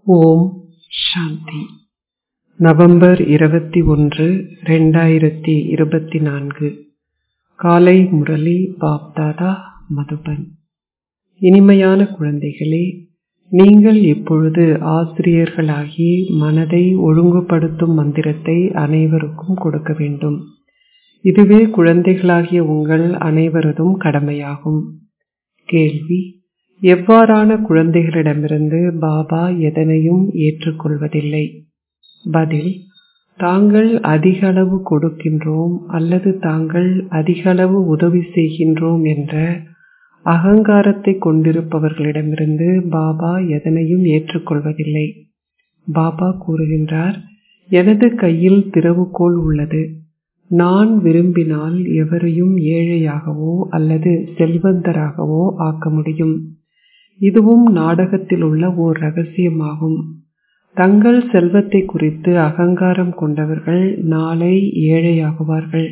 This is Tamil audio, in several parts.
ஓம் சாந்தி நவம்பர் இருபத்தி ஒன்று ரெண்டாயிரத்தி இருபத்தி நான்கு காலை முரளி பாப்தாதா மதுபன் இனிமையான குழந்தைகளே நீங்கள் இப்பொழுது ஆசிரியர்களாகி மனதை ஒழுங்குபடுத்தும் மந்திரத்தை அனைவருக்கும் கொடுக்க வேண்டும் இதுவே குழந்தைகளாகிய உங்கள் அனைவரதும் கடமையாகும் கேள்வி எவ்வாறான குழந்தைகளிடமிருந்து பாபா எதனையும் ஏற்றுக்கொள்வதில்லை பதில் தாங்கள் அதிக அளவு கொடுக்கின்றோம் அல்லது தாங்கள் அதிக அளவு உதவி செய்கின்றோம் என்ற அகங்காரத்தை கொண்டிருப்பவர்களிடமிருந்து பாபா எதனையும் ஏற்றுக்கொள்வதில்லை பாபா கூறுகின்றார் எனது கையில் திறவுகோல் உள்ளது நான் விரும்பினால் எவரையும் ஏழையாகவோ அல்லது செல்வந்தராகவோ ஆக்க முடியும் இதுவும் நாடகத்தில் உள்ள ஓர் ரகசியமாகும் தங்கள் செல்வத்தை குறித்து அகங்காரம் கொண்டவர்கள் நாளை ஏழையாகுவார்கள்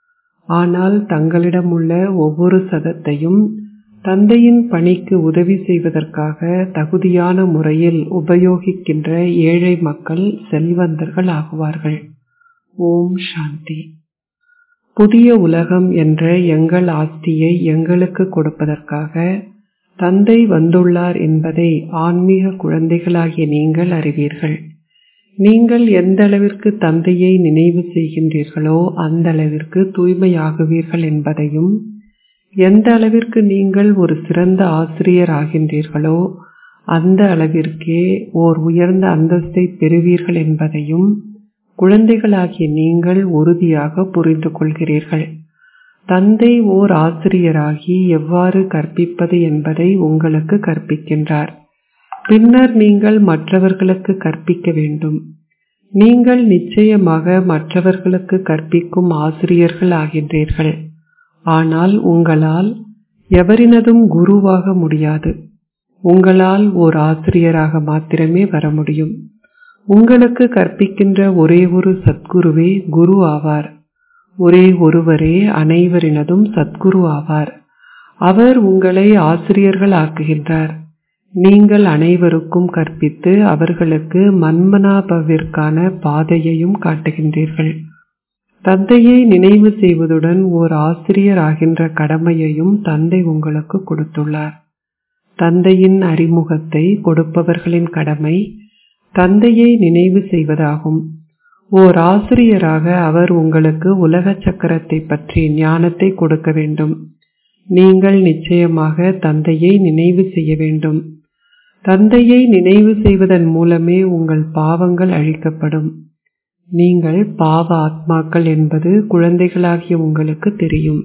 ஆனால் தங்களிடம் உள்ள ஒவ்வொரு சதத்தையும் தந்தையின் பணிக்கு உதவி செய்வதற்காக தகுதியான முறையில் உபயோகிக்கின்ற ஏழை மக்கள் செல்வந்தர்கள் ஆகுவார்கள் ஓம் சாந்தி புதிய உலகம் என்ற எங்கள் ஆஸ்தியை எங்களுக்கு கொடுப்பதற்காக தந்தை வந்துள்ளார் என்பதை ஆன்மீக குழந்தைகளாகிய நீங்கள் அறிவீர்கள் நீங்கள் எந்த அளவிற்கு தந்தையை நினைவு செய்கின்றீர்களோ அந்த அளவிற்கு தூய்மையாகுவீர்கள் என்பதையும் எந்த அளவிற்கு நீங்கள் ஒரு சிறந்த ஆசிரியர் ஆகின்றீர்களோ அந்த அளவிற்கே ஓர் உயர்ந்த அந்தஸ்தை பெறுவீர்கள் என்பதையும் குழந்தைகளாகிய நீங்கள் உறுதியாக புரிந்து கொள்கிறீர்கள் தந்தை ஓர் ஆசிரியராகி எவ்வாறு கற்பிப்பது என்பதை உங்களுக்கு கற்பிக்கின்றார் பின்னர் நீங்கள் மற்றவர்களுக்கு கற்பிக்க வேண்டும் நீங்கள் நிச்சயமாக மற்றவர்களுக்கு கற்பிக்கும் ஆசிரியர்கள் ஆகின்றீர்கள் ஆனால் உங்களால் எவரினதும் குருவாக முடியாது உங்களால் ஓர் ஆசிரியராக மாத்திரமே வர முடியும் உங்களுக்கு கற்பிக்கின்ற ஒரே ஒரு சத்குருவே குரு ஆவார் ஒரே ஒருவரே அனைவரினதும் சத்குரு ஆவார் அவர் உங்களை ஆசிரியர்கள் ஆக்குகின்றார் நீங்கள் அனைவருக்கும் கற்பித்து அவர்களுக்கு மன்மனாபவிற்கான பாதையையும் காட்டுகின்றீர்கள் தந்தையை நினைவு செய்வதுடன் ஓர் ஆசிரியர் ஆகின்ற கடமையையும் தந்தை உங்களுக்கு கொடுத்துள்ளார் தந்தையின் அறிமுகத்தை கொடுப்பவர்களின் கடமை தந்தையை நினைவு செய்வதாகும் ஓர் ஆசிரியராக அவர் உங்களுக்கு உலக சக்கரத்தை பற்றி ஞானத்தை கொடுக்க வேண்டும் நீங்கள் நிச்சயமாக தந்தையை நினைவு செய்ய வேண்டும் தந்தையை நினைவு செய்வதன் மூலமே உங்கள் பாவங்கள் அழிக்கப்படும் நீங்கள் பாவ ஆத்மாக்கள் என்பது குழந்தைகளாகிய உங்களுக்கு தெரியும்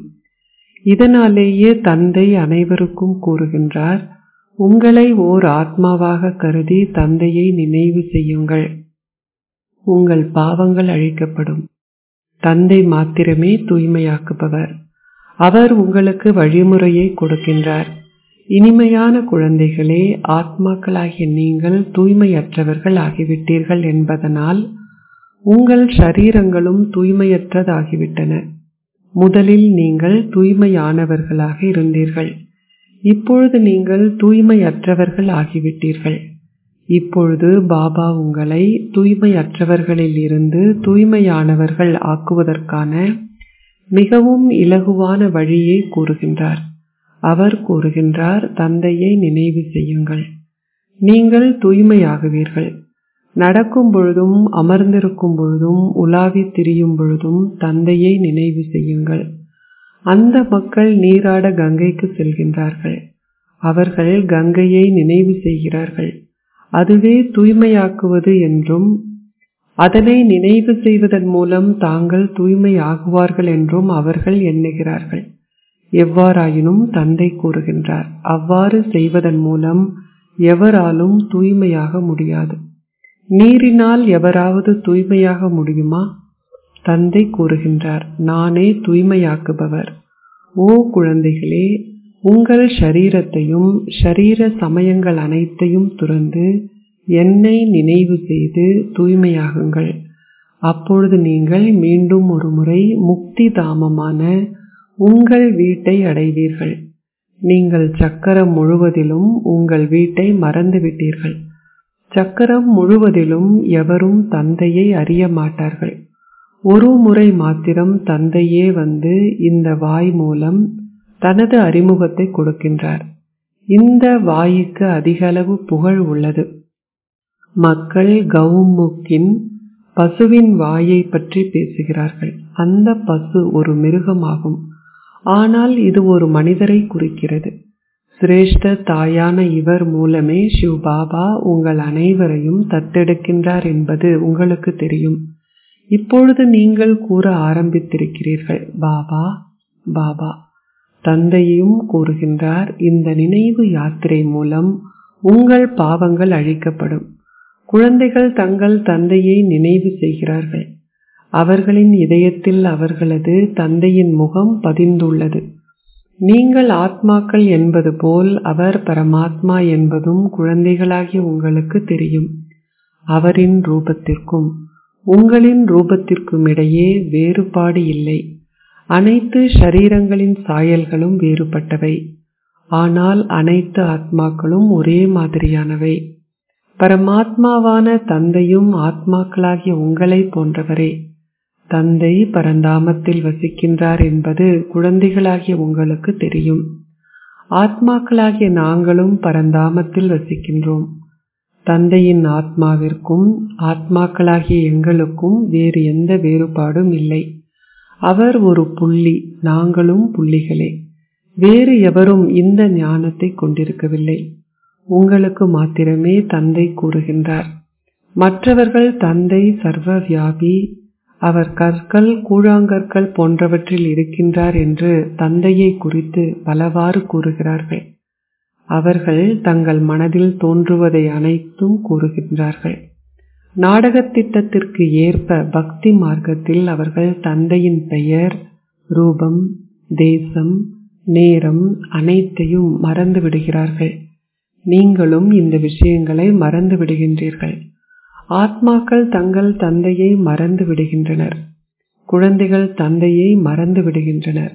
இதனாலேயே தந்தை அனைவருக்கும் கூறுகின்றார் உங்களை ஓர் ஆத்மாவாக கருதி தந்தையை நினைவு செய்யுங்கள் உங்கள் பாவங்கள் அழிக்கப்படும் தந்தை மாத்திரமே தூய்மையாக்குபவர் அவர் உங்களுக்கு வழிமுறையை கொடுக்கின்றார் இனிமையான குழந்தைகளே ஆத்மாக்களாகிய நீங்கள் தூய்மையற்றவர்கள் ஆகிவிட்டீர்கள் என்பதனால் உங்கள் ஷரீரங்களும் தூய்மையற்றதாகிவிட்டன முதலில் நீங்கள் தூய்மையானவர்களாக இருந்தீர்கள் இப்பொழுது நீங்கள் தூய்மையற்றவர்கள் ஆகிவிட்டீர்கள் இப்பொழுது பாபா உங்களை தூய்மையற்றவர்களில் இருந்து தூய்மையானவர்கள் ஆக்குவதற்கான மிகவும் இலகுவான வழியை கூறுகின்றார் அவர் கூறுகின்றார் தந்தையை நினைவு செய்யுங்கள் நீங்கள் தூய்மையாகுவீர்கள் நடக்கும் பொழுதும் அமர்ந்திருக்கும் பொழுதும் உலாவி திரியும் பொழுதும் தந்தையை நினைவு செய்யுங்கள் அந்த மக்கள் நீராட கங்கைக்கு செல்கின்றார்கள் அவர்கள் கங்கையை நினைவு செய்கிறார்கள் அதுவே தூய்மையாக்குவது என்றும் அதனை நினைவு செய்வதன் மூலம் தாங்கள் தூய்மையாகுவார்கள் என்றும் அவர்கள் எண்ணுகிறார்கள் எவ்வாறாயினும் தந்தை கூறுகின்றார் அவ்வாறு செய்வதன் மூலம் எவராலும் தூய்மையாக முடியாது நீரினால் எவராவது தூய்மையாக முடியுமா தந்தை கூறுகின்றார் நானே தூய்மையாக்குபவர் ஓ குழந்தைகளே உங்கள் ஷரீரத்தையும் ஷரீர சமயங்கள் அனைத்தையும் துறந்து என்னை நினைவு செய்து தூய்மையாகுங்கள் அப்பொழுது நீங்கள் மீண்டும் ஒரு முறை முக்தி தாமமான உங்கள் வீட்டை அடைவீர்கள் நீங்கள் சக்கரம் முழுவதிலும் உங்கள் வீட்டை மறந்துவிட்டீர்கள் சக்கரம் முழுவதிலும் எவரும் தந்தையை அறிய மாட்டார்கள் ஒரு முறை மாத்திரம் தந்தையே வந்து இந்த வாய் மூலம் தனது அறிமுகத்தை கொடுக்கின்றார் இந்த வாய்க்கு அதிகளவு புகழ் உள்ளது மக்கள் கவுமுக்கின் பசுவின் வாயை பற்றி பேசுகிறார்கள் அந்த பசு ஒரு மிருகமாகும் ஆனால் இது ஒரு மனிதரை குறிக்கிறது சிரேஷ்ட தாயான இவர் மூலமே சிவ் பாபா உங்கள் அனைவரையும் தத்தெடுக்கின்றார் என்பது உங்களுக்கு தெரியும் இப்பொழுது நீங்கள் கூற ஆரம்பித்திருக்கிறீர்கள் பாபா பாபா தந்தையும் கூறுகின்றார் இந்த நினைவு யாத்திரை மூலம் உங்கள் பாவங்கள் அழிக்கப்படும் குழந்தைகள் தங்கள் தந்தையை நினைவு செய்கிறார்கள் அவர்களின் இதயத்தில் அவர்களது தந்தையின் முகம் பதிந்துள்ளது நீங்கள் ஆத்மாக்கள் என்பது போல் அவர் பரமாத்மா என்பதும் குழந்தைகளாகிய உங்களுக்கு தெரியும் அவரின் ரூபத்திற்கும் உங்களின் ரூபத்திற்கும் இடையே வேறுபாடு இல்லை அனைத்து ஷரீரங்களின் சாயல்களும் வேறுபட்டவை ஆனால் அனைத்து ஆத்மாக்களும் ஒரே மாதிரியானவை பரமாத்மாவான தந்தையும் ஆத்மாக்களாகிய உங்களை போன்றவரே தந்தை பரந்தாமத்தில் வசிக்கின்றார் என்பது குழந்தைகளாகிய உங்களுக்கு தெரியும் ஆத்மாக்களாகிய நாங்களும் பரந்தாமத்தில் வசிக்கின்றோம் தந்தையின் ஆத்மாவிற்கும் ஆத்மாக்களாகிய எங்களுக்கும் வேறு எந்த வேறுபாடும் இல்லை அவர் ஒரு புள்ளி நாங்களும் புள்ளிகளே வேறு எவரும் இந்த ஞானத்தை கொண்டிருக்கவில்லை உங்களுக்கு மாத்திரமே தந்தை கூறுகின்றார் மற்றவர்கள் தந்தை சர்வ வியாபி அவர் கற்கள் கூழாங்கற்கள் போன்றவற்றில் இருக்கின்றார் என்று தந்தையை குறித்து பலவாறு கூறுகிறார்கள் அவர்கள் தங்கள் மனதில் தோன்றுவதை அனைத்தும் கூறுகின்றார்கள் நாடகத் திட்டத்திற்கு ஏற்ப பக்தி மார்க்கத்தில் அவர்கள் தந்தையின் பெயர் ரூபம் தேசம் நேரம் அனைத்தையும் மறந்து விடுகிறார்கள் நீங்களும் இந்த விஷயங்களை மறந்து விடுகின்றீர்கள் ஆத்மாக்கள் தங்கள் தந்தையை மறந்து விடுகின்றனர் குழந்தைகள் தந்தையை மறந்து விடுகின்றனர்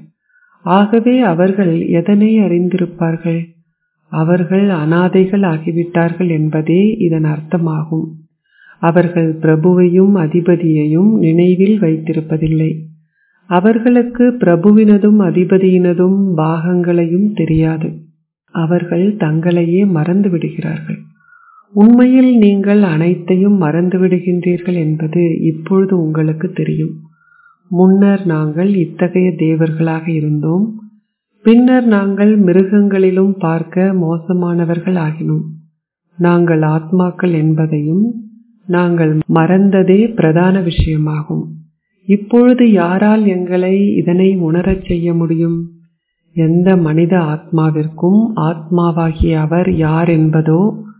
ஆகவே அவர்கள் எதனை அறிந்திருப்பார்கள் அவர்கள் அனாதைகள் ஆகிவிட்டார்கள் என்பதே இதன் அர்த்தமாகும் அவர்கள் பிரபுவையும் அதிபதியையும் நினைவில் வைத்திருப்பதில்லை அவர்களுக்கு பிரபுவினதும் அதிபதியினதும் பாகங்களையும் தெரியாது அவர்கள் தங்களையே மறந்து விடுகிறார்கள் உண்மையில் நீங்கள் அனைத்தையும் மறந்து விடுகின்றீர்கள் என்பது இப்பொழுது உங்களுக்கு தெரியும் முன்னர் நாங்கள் இத்தகைய தேவர்களாக இருந்தோம் பின்னர் நாங்கள் மிருகங்களிலும் பார்க்க மோசமானவர்கள் ஆகினோம் நாங்கள் ஆத்மாக்கள் என்பதையும் நாங்கள் மறந்ததே பிரதான விஷயமாகும் இப்பொழுது யாரால் எங்களை இதனை உணரச் செய்ய முடியும் எந்த மனித ஆத்மாவிற்கும் ஆத்மாவாகிய அவர் யார் என்பதோ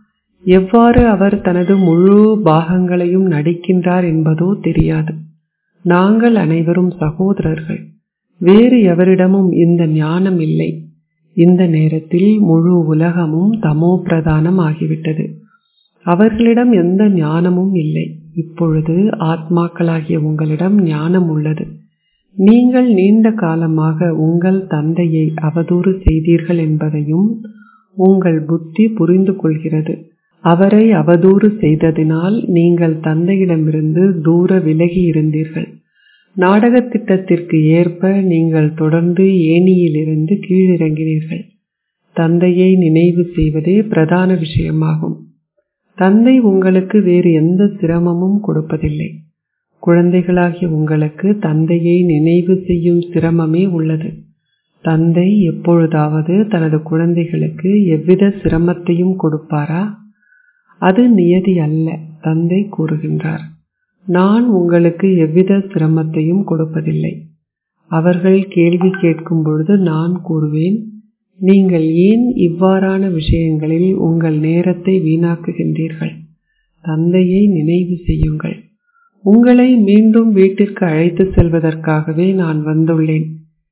எவ்வாறு அவர் தனது முழு பாகங்களையும் நடிக்கின்றார் என்பதோ தெரியாது நாங்கள் அனைவரும் சகோதரர்கள் வேறு எவரிடமும் இந்த ஞானம் இல்லை இந்த நேரத்தில் முழு உலகமும் தமோ பிரதானம் ஆகிவிட்டது அவர்களிடம் எந்த ஞானமும் இல்லை இப்பொழுது ஆத்மாக்களாகிய உங்களிடம் ஞானம் உள்ளது நீங்கள் நீண்ட காலமாக உங்கள் தந்தையை அவதூறு செய்தீர்கள் என்பதையும் உங்கள் புத்தி புரிந்து கொள்கிறது அவரை அவதூறு செய்ததினால் நீங்கள் தந்தையிடமிருந்து தூர விலகி இருந்தீர்கள் நாடக திட்டத்திற்கு ஏற்ப நீங்கள் தொடர்ந்து ஏணியிலிருந்து கீழிறங்கினீர்கள் தந்தையை நினைவு செய்வதே பிரதான விஷயமாகும் தந்தை உங்களுக்கு வேறு எந்த சிரமமும் கொடுப்பதில்லை குழந்தைகளாகிய உங்களுக்கு தந்தையை நினைவு செய்யும் சிரமமே உள்ளது தந்தை எப்பொழுதாவது தனது குழந்தைகளுக்கு எவ்வித சிரமத்தையும் கொடுப்பாரா அது நியதி அல்ல தந்தை கூறுகின்றார் நான் உங்களுக்கு எவ்வித சிரமத்தையும் கொடுப்பதில்லை அவர்கள் கேள்வி கேட்கும் பொழுது நான் கூறுவேன் நீங்கள் ஏன் இவ்வாறான விஷயங்களில் உங்கள் நேரத்தை வீணாக்குகின்றீர்கள் தந்தையை நினைவு செய்யுங்கள் உங்களை மீண்டும் வீட்டிற்கு அழைத்து செல்வதற்காகவே நான் வந்துள்ளேன்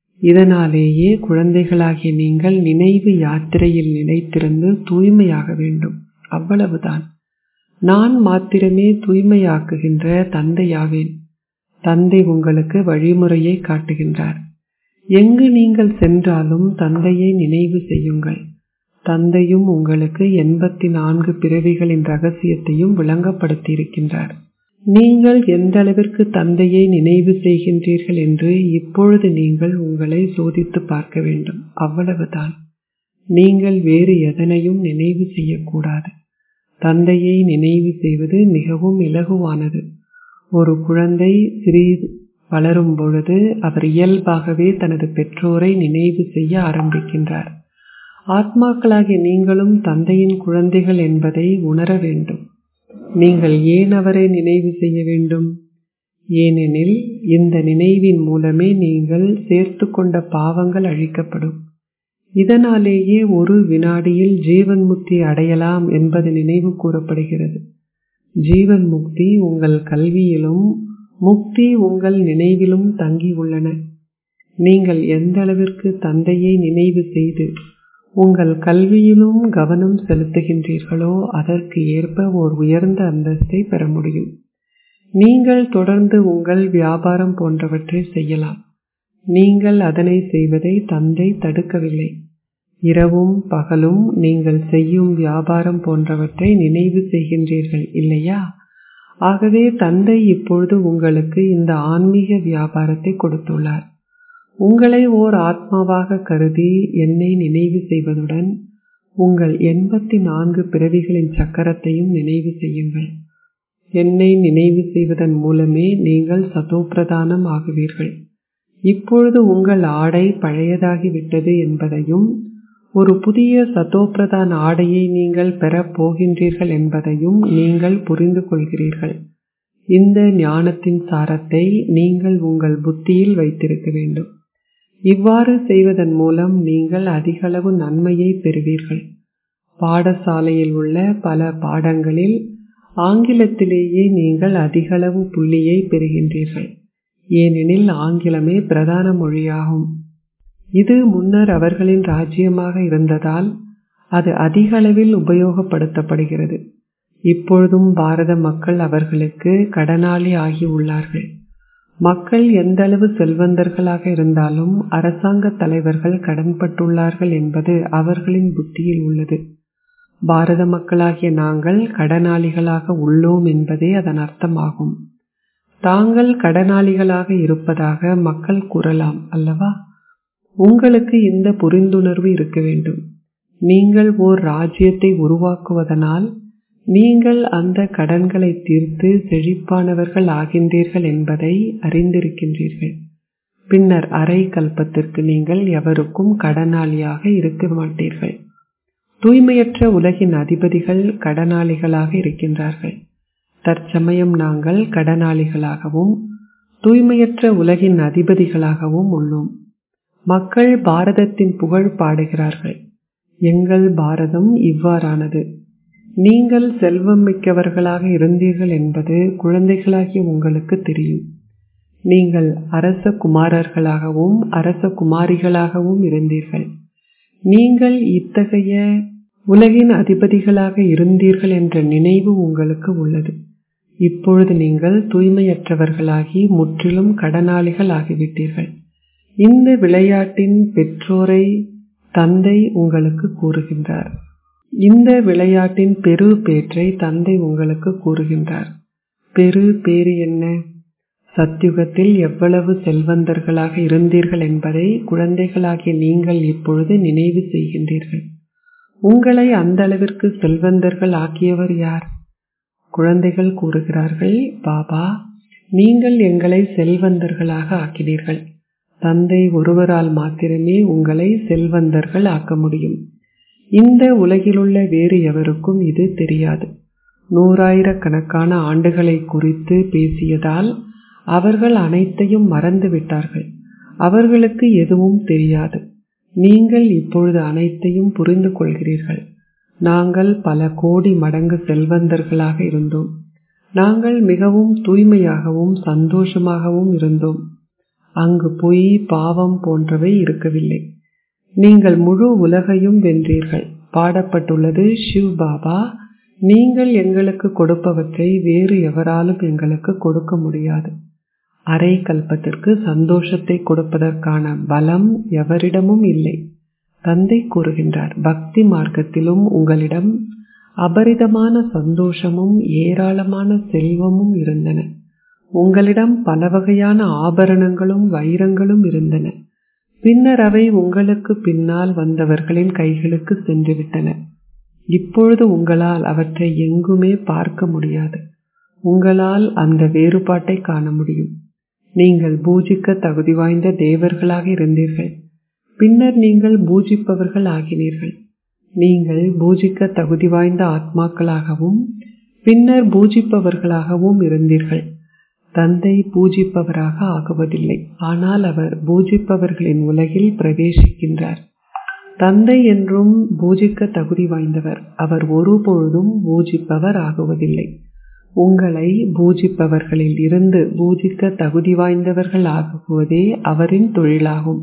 இதனாலேயே குழந்தைகளாகிய நீங்கள் நினைவு யாத்திரையில் நிலைத்திருந்து தூய்மையாக வேண்டும் அவ்வளவுதான் நான் மாத்திரமே தூய்மையாக்குகின்ற தந்தையாவேன் தந்தை உங்களுக்கு வழிமுறையை காட்டுகின்றார் எங்கு நீங்கள் சென்றாலும் தந்தையை நினைவு செய்யுங்கள் தந்தையும் உங்களுக்கு எண்பத்தி நான்கு பிறவிகளின் ரகசியத்தையும் விளங்கப்படுத்தியிருக்கின்றார் நீங்கள் எந்த அளவிற்கு தந்தையை நினைவு செய்கின்றீர்கள் என்று இப்பொழுது நீங்கள் உங்களை சோதித்து பார்க்க வேண்டும் அவ்வளவுதான் நீங்கள் வேறு எதனையும் நினைவு செய்யக்கூடாது தந்தையை நினைவு செய்வது மிகவும் இலகுவானது ஒரு குழந்தை சிறிது வளரும் பொழுது அவர் இயல்பாகவே தனது பெற்றோரை நினைவு செய்ய ஆரம்பிக்கின்றார் ஆத்மாக்களாகிய நீங்களும் தந்தையின் குழந்தைகள் என்பதை உணர வேண்டும் நீங்கள் ஏன் அவரை நினைவு செய்ய வேண்டும் ஏனெனில் இந்த நினைவின் மூலமே நீங்கள் சேர்த்து கொண்ட பாவங்கள் அழிக்கப்படும் இதனாலேயே ஒரு வினாடியில் ஜீவன் முக்தி அடையலாம் என்பது நினைவு கூறப்படுகிறது ஜீவன் முக்தி உங்கள் கல்வியிலும் முக்தி உங்கள் நினைவிலும் தங்கி உள்ளன நீங்கள் எந்த அளவிற்கு தந்தையை நினைவு செய்து உங்கள் கல்வியிலும் கவனம் செலுத்துகின்றீர்களோ அதற்கு ஏற்ப ஓர் உயர்ந்த அந்தஸ்தை பெற முடியும் நீங்கள் தொடர்ந்து உங்கள் வியாபாரம் போன்றவற்றை செய்யலாம் நீங்கள் அதனை செய்வதை தந்தை தடுக்கவில்லை இரவும் பகலும் நீங்கள் செய்யும் வியாபாரம் போன்றவற்றை நினைவு செய்கின்றீர்கள் இல்லையா ஆகவே தந்தை இப்பொழுது உங்களுக்கு இந்த ஆன்மீக வியாபாரத்தை கொடுத்துள்ளார் உங்களை ஓர் ஆத்மாவாக கருதி என்னை நினைவு செய்வதுடன் உங்கள் எண்பத்தி நான்கு பிறவிகளின் சக்கரத்தையும் நினைவு செய்யுங்கள் என்னை நினைவு செய்வதன் மூலமே நீங்கள் சதோப்பிரதானம் ஆகுவீர்கள் இப்பொழுது உங்கள் ஆடை பழையதாகிவிட்டது என்பதையும் ஒரு புதிய சதோப்பிரதான் ஆடையை நீங்கள் பெறப் போகின்றீர்கள் என்பதையும் நீங்கள் புரிந்து கொள்கிறீர்கள் இந்த ஞானத்தின் சாரத்தை நீங்கள் உங்கள் புத்தியில் வைத்திருக்க வேண்டும் இவ்வாறு செய்வதன் மூலம் நீங்கள் அதிகளவு நன்மையை பெறுவீர்கள் பாடசாலையில் உள்ள பல பாடங்களில் ஆங்கிலத்திலேயே நீங்கள் அதிகளவு புள்ளியை பெறுகின்றீர்கள் ஏனெனில் ஆங்கிலமே பிரதான மொழியாகும் இது முன்னர் அவர்களின் ராஜ்யமாக இருந்ததால் அது அதிக அளவில் உபயோகப்படுத்தப்படுகிறது இப்பொழுதும் பாரத மக்கள் அவர்களுக்கு கடனாளி ஆகி உள்ளார்கள் மக்கள் எந்த அளவு செல்வந்தர்களாக இருந்தாலும் அரசாங்க தலைவர்கள் கடன்பட்டுள்ளார்கள் என்பது அவர்களின் புத்தியில் உள்ளது பாரத மக்களாகிய நாங்கள் கடனாளிகளாக உள்ளோம் என்பதே அதன் அர்த்தமாகும் தாங்கள் கடனாளிகளாக இருப்பதாக மக்கள் கூறலாம் அல்லவா உங்களுக்கு இந்த புரிந்துணர்வு இருக்க வேண்டும் நீங்கள் ஓர் ராஜ்யத்தை உருவாக்குவதனால் நீங்கள் அந்த கடன்களை தீர்த்து செழிப்பானவர்கள் ஆகின்றீர்கள் என்பதை அறிந்திருக்கின்றீர்கள் பின்னர் அரை கல்பத்திற்கு நீங்கள் எவருக்கும் கடனாளியாக இருக்க மாட்டீர்கள் தூய்மையற்ற உலகின் அதிபதிகள் கடனாளிகளாக இருக்கின்றார்கள் தற்சமயம் நாங்கள் கடனாளிகளாகவும் தூய்மையற்ற உலகின் அதிபதிகளாகவும் உள்ளோம் மக்கள் பாரதத்தின் புகழ் பாடுகிறார்கள் எங்கள் பாரதம் இவ்வாறானது நீங்கள் செல்வம் மிக்கவர்களாக இருந்தீர்கள் என்பது குழந்தைகளாகிய உங்களுக்கு தெரியும் நீங்கள் அரச குமாரர்களாகவும் அரச குமாரிகளாகவும் இருந்தீர்கள் நீங்கள் இத்தகைய உலகின் அதிபதிகளாக இருந்தீர்கள் என்ற நினைவு உங்களுக்கு உள்ளது இப்பொழுது நீங்கள் தூய்மையற்றவர்களாகி முற்றிலும் கடனாளிகள் ஆகிவிட்டீர்கள் இந்த விளையாட்டின் பெற்றோரை தந்தை உங்களுக்கு கூறுகின்றார் இந்த விளையாட்டின் பெரு பேற்றை தந்தை உங்களுக்கு கூறுகின்றார் பெரு பேறு என்ன சத்யுகத்தில் எவ்வளவு செல்வந்தர்களாக இருந்தீர்கள் என்பதை குழந்தைகளாகிய நீங்கள் இப்பொழுது நினைவு செய்கின்றீர்கள் உங்களை அந்த அளவிற்கு செல்வந்தர்கள் ஆக்கியவர் யார் குழந்தைகள் கூறுகிறார்கள் பாபா நீங்கள் எங்களை செல்வந்தர்களாக ஆக்கினீர்கள் தந்தை ஒருவரால் மாத்திரமே உங்களை செல்வந்தர்கள் ஆக்க முடியும் இந்த உலகிலுள்ள வேறு எவருக்கும் இது தெரியாது நூறாயிரக்கணக்கான ஆண்டுகளை குறித்து பேசியதால் அவர்கள் அனைத்தையும் மறந்து விட்டார்கள் அவர்களுக்கு எதுவும் தெரியாது நீங்கள் இப்பொழுது அனைத்தையும் புரிந்து கொள்கிறீர்கள் நாங்கள் பல கோடி மடங்கு செல்வந்தர்களாக இருந்தோம் நாங்கள் மிகவும் தூய்மையாகவும் சந்தோஷமாகவும் இருந்தோம் அங்கு பொய் பாவம் போன்றவை இருக்கவில்லை நீங்கள் முழு உலகையும் வென்றீர்கள் பாடப்பட்டுள்ளது சிவ் பாபா நீங்கள் எங்களுக்கு கொடுப்பவற்றை வேறு எவராலும் எங்களுக்கு கொடுக்க முடியாது அரை கல்பத்திற்கு சந்தோஷத்தை கொடுப்பதற்கான பலம் எவரிடமும் இல்லை தந்தை கூறுகின்றார் பக்தி மார்க்கத்திலும் உங்களிடம் அபரிதமான சந்தோஷமும் ஏராளமான செல்வமும் இருந்தன உங்களிடம் பல வகையான ஆபரணங்களும் வைரங்களும் இருந்தன பின்னர் அவை உங்களுக்கு பின்னால் வந்தவர்களின் கைகளுக்கு சென்றுவிட்டன இப்பொழுது உங்களால் அவற்றை எங்குமே பார்க்க முடியாது உங்களால் அந்த வேறுபாட்டை காண முடியும் நீங்கள் பூஜிக்க தகுதி வாய்ந்த தேவர்களாக இருந்தீர்கள் பின்னர் நீங்கள் பூஜிப்பவர்கள் ஆகினீர்கள் நீங்கள் பூஜிக்க தகுதி வாய்ந்த ஆத்மாக்களாகவும் பின்னர் பூஜிப்பவர்களாகவும் இருந்தீர்கள் தந்தை பூஜிப்பவராக ஆகுவதில்லை ஆனால் அவர் பூஜிப்பவர்களின் உலகில் பிரவேசிக்கின்றார் தந்தை என்றும் பூஜிக்க தகுதி வாய்ந்தவர் அவர் ஒருபொழுதும் பூஜிப்பவர் ஆகுவதில்லை உங்களை பூஜிப்பவர்களில் இருந்து பூஜிக்க தகுதி வாய்ந்தவர்கள் ஆகுவதே அவரின் தொழிலாகும்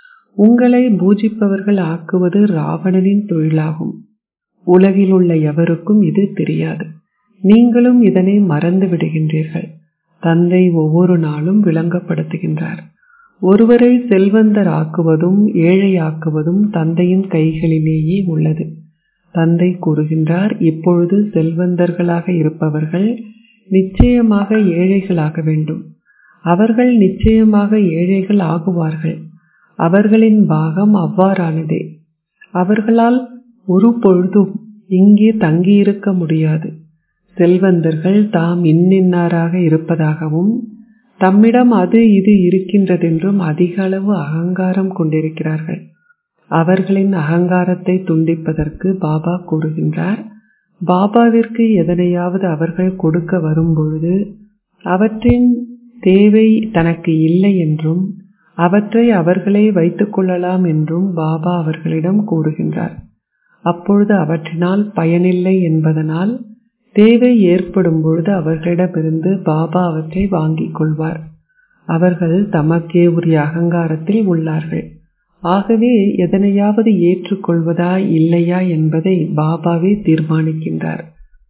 உங்களை பூஜிப்பவர்கள் ஆக்குவது ராவணனின் தொழிலாகும் உலகில் உள்ள எவருக்கும் இது தெரியாது நீங்களும் இதனை மறந்து விடுகின்றீர்கள் தந்தை ஒவ்வொரு நாளும் விளங்கப்படுத்துகின்றார் ஒருவரை செல்வந்தர் ஆக்குவதும் ஏழை ஆக்குவதும் தந்தையின் கைகளிலேயே உள்ளது தந்தை கூறுகின்றார் இப்பொழுது செல்வந்தர்களாக இருப்பவர்கள் நிச்சயமாக ஏழைகளாக வேண்டும் அவர்கள் நிச்சயமாக ஏழைகள் ஆகுவார்கள் அவர்களின் பாகம் அவ்வாறானதே அவர்களால் ஒரு பொழுதும் இங்கே தங்கியிருக்க முடியாது செல்வந்தர்கள் தாம் இன்னின்னாராக இருப்பதாகவும் தம்மிடம் அது இது இருக்கின்றதென்றும் அதிக அளவு அகங்காரம் கொண்டிருக்கிறார்கள் அவர்களின் அகங்காரத்தை துண்டிப்பதற்கு பாபா கூறுகின்றார் பாபாவிற்கு எதனையாவது அவர்கள் கொடுக்க வரும்பொழுது அவற்றின் தேவை தனக்கு இல்லை என்றும் அவற்றை அவர்களே வைத்துக் கொள்ளலாம் என்றும் பாபா அவர்களிடம் கூறுகின்றார் அப்பொழுது அவற்றினால் பயனில்லை என்பதனால் தேவை ஏற்படும் பொழுது அவர்களிடமிருந்து பாபா அவற்றை வாங்கிக் கொள்வார் அவர்கள் தமக்கே உரிய அகங்காரத்தில் உள்ளார்கள் ஆகவே எதனையாவது ஏற்றுக்கொள்வதா இல்லையா என்பதை பாபாவே தீர்மானிக்கின்றார்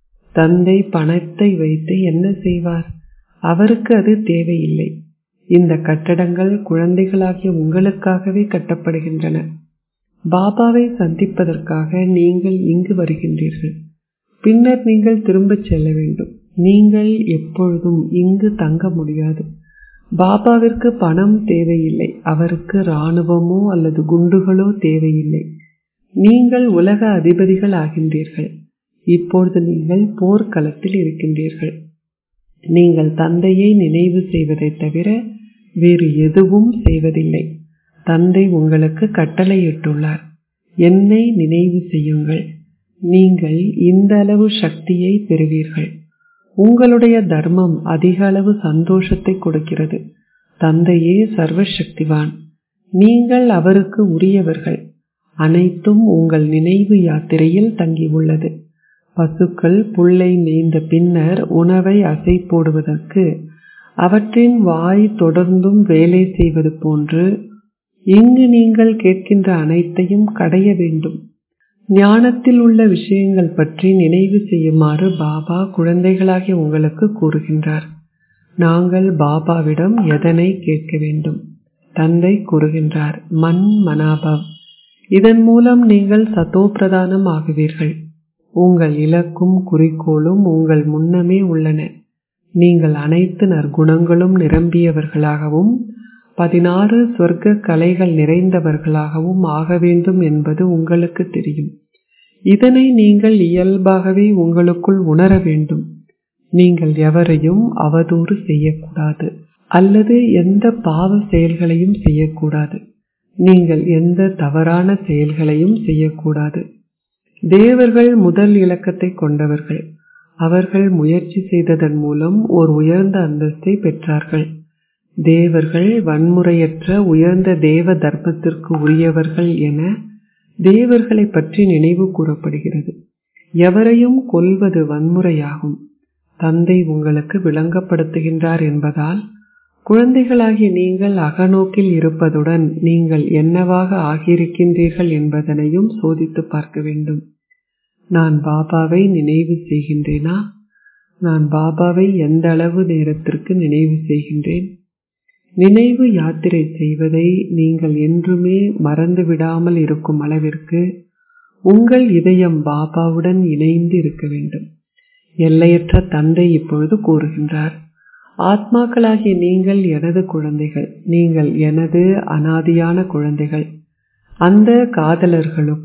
தந்தை பணத்தை வைத்து என்ன செய்வார் அவருக்கு அது தேவையில்லை இந்த கட்டடங்கள் குழந்தைகளாகிய உங்களுக்காகவே கட்டப்படுகின்றன பாபாவை சந்திப்பதற்காக நீங்கள் இங்கு வருகின்றீர்கள் பின்னர் நீங்கள் திரும்பச் செல்ல வேண்டும் நீங்கள் எப்பொழுதும் இங்கு தங்க முடியாது பாபாவிற்கு பணம் தேவையில்லை அவருக்கு இராணுவமோ அல்லது குண்டுகளோ தேவையில்லை நீங்கள் உலக அதிபதிகள் ஆகின்றீர்கள் இப்பொழுது நீங்கள் போர்க்களத்தில் இருக்கின்றீர்கள் நீங்கள் தந்தையை நினைவு செய்வதைத் தவிர வேறு எதுவும் செய்வதில்லை தந்தை உங்களுக்கு கட்டளையிட்டுள்ளார் என்னை நினைவு செய்யுங்கள் நீங்கள் இந்த அளவு சக்தியை பெறுவீர்கள் உங்களுடைய தர்மம் அதிக அளவு சந்தோஷத்தை கொடுக்கிறது தந்தையே சர்வசக்திவான் நீங்கள் அவருக்கு உரியவர்கள் அனைத்தும் உங்கள் நினைவு யாத்திரையில் தங்கியுள்ளது பசுக்கள் புல்லை மேய்ந்த பின்னர் உணவை அசை போடுவதற்கு அவற்றின் வாய் தொடர்ந்தும் வேலை செய்வது போன்று இங்கு நீங்கள் கேட்கின்ற அனைத்தையும் கடைய வேண்டும் ஞானத்தில் உள்ள விஷயங்கள் பற்றி நினைவு செய்யுமாறு பாபா குழந்தைகளாகிய உங்களுக்கு கூறுகின்றார் நாங்கள் பாபாவிடம் எதனை கேட்க வேண்டும் தந்தை கூறுகின்றார் மன் மனாபவ் இதன் மூலம் நீங்கள் சதோப்பிரதானம் ஆகுவீர்கள் உங்கள் இலக்கும் குறிக்கோளும் உங்கள் முன்னமே உள்ளன நீங்கள் அனைத்து நற்குணங்களும் நிரம்பியவர்களாகவும் பதினாறு சொர்க்க கலைகள் நிறைந்தவர்களாகவும் ஆக வேண்டும் என்பது உங்களுக்கு தெரியும் இதனை நீங்கள் இயல்பாகவே உங்களுக்குள் உணர வேண்டும் நீங்கள் எவரையும் அவதூறு செய்யக்கூடாது அல்லது எந்த பாவ செயல்களையும் செய்யக்கூடாது நீங்கள் எந்த தவறான செயல்களையும் செய்யக்கூடாது தேவர்கள் முதல் இலக்கத்தை கொண்டவர்கள் அவர்கள் முயற்சி செய்ததன் மூலம் ஒரு உயர்ந்த அந்தஸ்தை பெற்றார்கள் தேவர்கள் வன்முறையற்ற உயர்ந்த தேவ தர்மத்திற்கு உரியவர்கள் என தேவர்களை பற்றி நினைவு கூறப்படுகிறது எவரையும் கொல்வது வன்முறையாகும் தந்தை உங்களுக்கு விளங்கப்படுத்துகின்றார் என்பதால் குழந்தைகளாகிய நீங்கள் அகநோக்கில் இருப்பதுடன் நீங்கள் என்னவாக ஆகியிருக்கின்றீர்கள் என்பதனையும் சோதித்து பார்க்க வேண்டும் நான் பாபாவை நினைவு செய்கின்றேனா நான் பாபாவை எந்த அளவு நேரத்திற்கு நினைவு செய்கின்றேன் நினைவு யாத்திரை செய்வதை நீங்கள் என்றுமே மறந்து விடாமல் இருக்கும் அளவிற்கு உங்கள் இதயம் பாபாவுடன் இணைந்து இருக்க வேண்டும் எல்லையற்ற தந்தை இப்பொழுது கூறுகின்றார் ஆத்மாக்களாகிய நீங்கள் எனது குழந்தைகள் நீங்கள் எனது அனாதியான குழந்தைகள் அந்த காதலர்களும்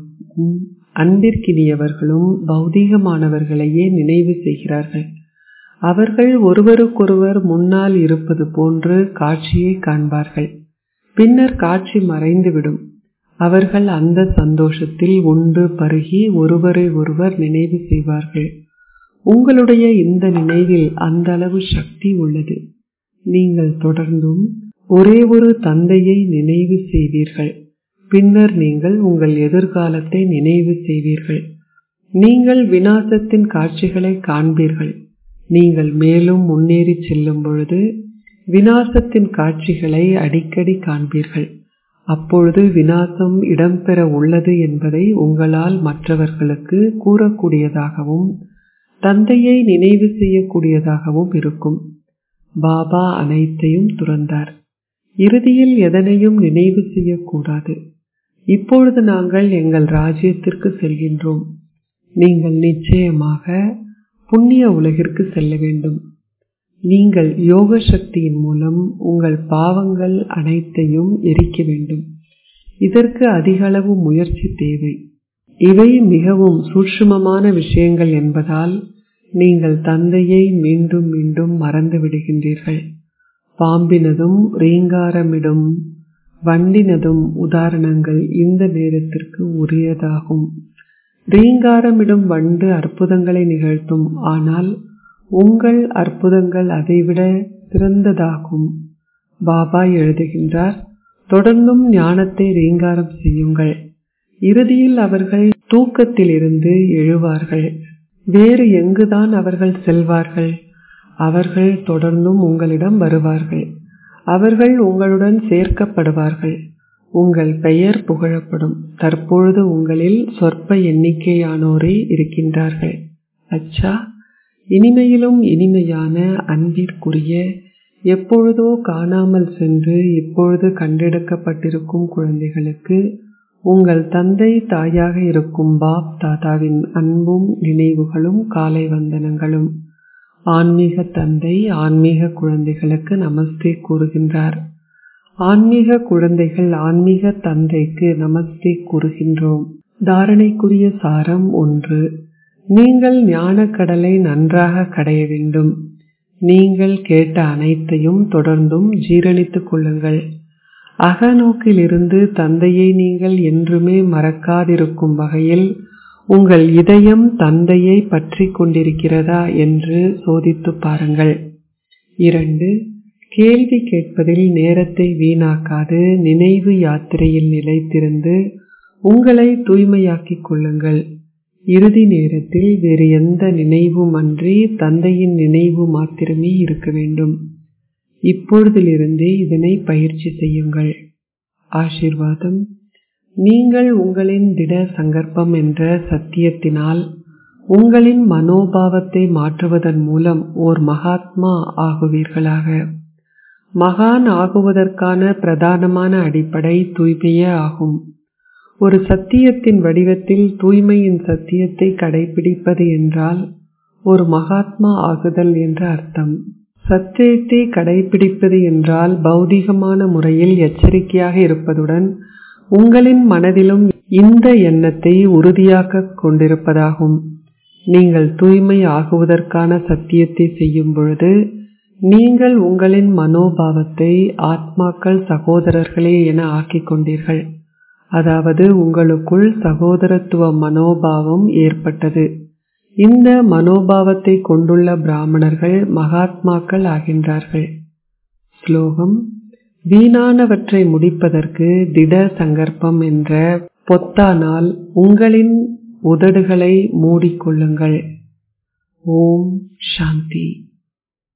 அன்பிற்கினியவர்களும் பௌதீகமானவர்களையே நினைவு செய்கிறார்கள் அவர்கள் ஒருவருக்கொருவர் முன்னால் இருப்பது போன்று காட்சியை காண்பார்கள் பின்னர் காட்சி மறைந்துவிடும் அவர்கள் அந்த சந்தோஷத்தில் உண்டு பருகி ஒருவரை ஒருவர் நினைவு செய்வார்கள் உங்களுடைய இந்த நினைவில் அந்த அளவு சக்தி உள்ளது நீங்கள் தொடர்ந்தும் ஒரே ஒரு தந்தையை நினைவு செய்வீர்கள் பின்னர் நீங்கள் உங்கள் எதிர்காலத்தை நினைவு செய்வீர்கள் நீங்கள் வினாசத்தின் காட்சிகளை காண்பீர்கள் நீங்கள் மேலும் முன்னேறி செல்லும் பொழுது வினாசத்தின் காட்சிகளை அடிக்கடி காண்பீர்கள் அப்பொழுது வினாசம் இடம்பெற உள்ளது என்பதை உங்களால் மற்றவர்களுக்கு கூறக்கூடியதாகவும் தந்தையை நினைவு செய்யக்கூடியதாகவும் இருக்கும் பாபா அனைத்தையும் துறந்தார் இறுதியில் எதனையும் நினைவு செய்யக்கூடாது இப்பொழுது நாங்கள் எங்கள் ராஜ்யத்திற்கு செல்கின்றோம் நீங்கள் நிச்சயமாக புண்ணிய உலகிற்கு செல்ல வேண்டும் நீங்கள் யோக சக்தியின் மூலம் உங்கள் பாவங்கள் அனைத்தையும் எரிக்க வேண்டும் இதற்கு அதிக அளவு முயற்சி தேவை இவை மிகவும் சூட்சுமமான விஷயங்கள் என்பதால் நீங்கள் தந்தையை மீண்டும் மீண்டும் மறந்து விடுகின்றீர்கள் பாம்பினதும் ரீங்காரமிடும் வண்டினதும் உதாரணங்கள் இந்த நேரத்திற்கு உரியதாகும் ரீங்காரமிடும் வண்டு அற்புதங்களை நிகழ்த்தும் ஆனால் உங்கள் அற்புதங்கள் அதைவிட சிறந்ததாகும் பாபா எழுதுகின்றார் தொடர்ந்தும் ஞானத்தை ரீங்காரம் செய்யுங்கள் இறுதியில் அவர்கள் தூக்கத்திலிருந்து எழுவார்கள் வேறு எங்குதான் அவர்கள் செல்வார்கள் அவர்கள் தொடர்ந்தும் உங்களிடம் வருவார்கள் அவர்கள் உங்களுடன் சேர்க்கப்படுவார்கள் உங்கள் பெயர் புகழப்படும் தற்பொழுது உங்களில் சொற்ப எண்ணிக்கையானோரே இருக்கின்றார்கள் அச்சா இனிமையிலும் இனிமையான அன்பிற்குரிய எப்பொழுதோ காணாமல் சென்று இப்பொழுது கண்டெடுக்கப்பட்டிருக்கும் குழந்தைகளுக்கு உங்கள் தந்தை தாயாக இருக்கும் பாப் தாதாவின் அன்பும் நினைவுகளும் காலை வந்தனங்களும் ஆன்மீக தந்தை ஆன்மீக குழந்தைகளுக்கு நமஸ்தே கூறுகின்றார் ஆன்மீக குழந்தைகள் ஆன்மீக தந்தைக்கு நமஸ்தே கூறுகின்றோம் தாரணைக்குரிய சாரம் ஒன்று நீங்கள் ஞானக்கடலை நன்றாக கடைய வேண்டும் நீங்கள் கேட்ட அனைத்தையும் தொடர்ந்தும் ஜீரணித்துக் கொள்ளுங்கள் அகநோக்கிலிருந்து தந்தையை நீங்கள் என்றுமே மறக்காதிருக்கும் வகையில் உங்கள் இதயம் தந்தையை பற்றி கொண்டிருக்கிறதா என்று சோதித்து பாருங்கள் இரண்டு கேள்வி கேட்பதில் நேரத்தை வீணாக்காது நினைவு யாத்திரையில் நிலைத்திருந்து உங்களை தூய்மையாக்கிக் கொள்ளுங்கள் இறுதி நேரத்தில் வேறு எந்த நினைவும் அன்றி தந்தையின் நினைவு மாத்திரமே இருக்க வேண்டும் இப்பொழுதிலிருந்தே இதனை பயிற்சி செய்யுங்கள் ஆசிர்வாதம் நீங்கள் உங்களின் திட சங்கற்பம் என்ற சத்தியத்தினால் உங்களின் மனோபாவத்தை மாற்றுவதன் மூலம் ஓர் மகாத்மா ஆகுவீர்களாக மகான் ஆகுவதற்கான பிரதானமான அடிப்படை தூய்மையே ஆகும் ஒரு சத்தியத்தின் வடிவத்தில் தூய்மையின் சத்தியத்தை கடைபிடிப்பது என்றால் ஒரு மகாத்மா ஆகுதல் என்ற அர்த்தம் சத்தியத்தை கடைபிடிப்பது என்றால் பௌதிகமான முறையில் எச்சரிக்கையாக இருப்பதுடன் உங்களின் மனதிலும் இந்த எண்ணத்தை உறுதியாக்க கொண்டிருப்பதாகும் நீங்கள் தூய்மை ஆகுவதற்கான சத்தியத்தை செய்யும் பொழுது நீங்கள் உங்களின் மனோபாவத்தை ஆத்மாக்கள் சகோதரர்களே என ஆக்கிக் கொண்டீர்கள் அதாவது உங்களுக்குள் சகோதரத்துவ மனோபாவம் ஏற்பட்டது இந்த மனோபாவத்தை கொண்டுள்ள பிராமணர்கள் மகாத்மாக்கள் ஆகின்றார்கள் ஸ்லோகம் வீணானவற்றை முடிப்பதற்கு திட சங்கற்பம் என்ற பொத்தானால் உங்களின் உதடுகளை மூடிக்கொள்ளுங்கள் ஓம் சாந்தி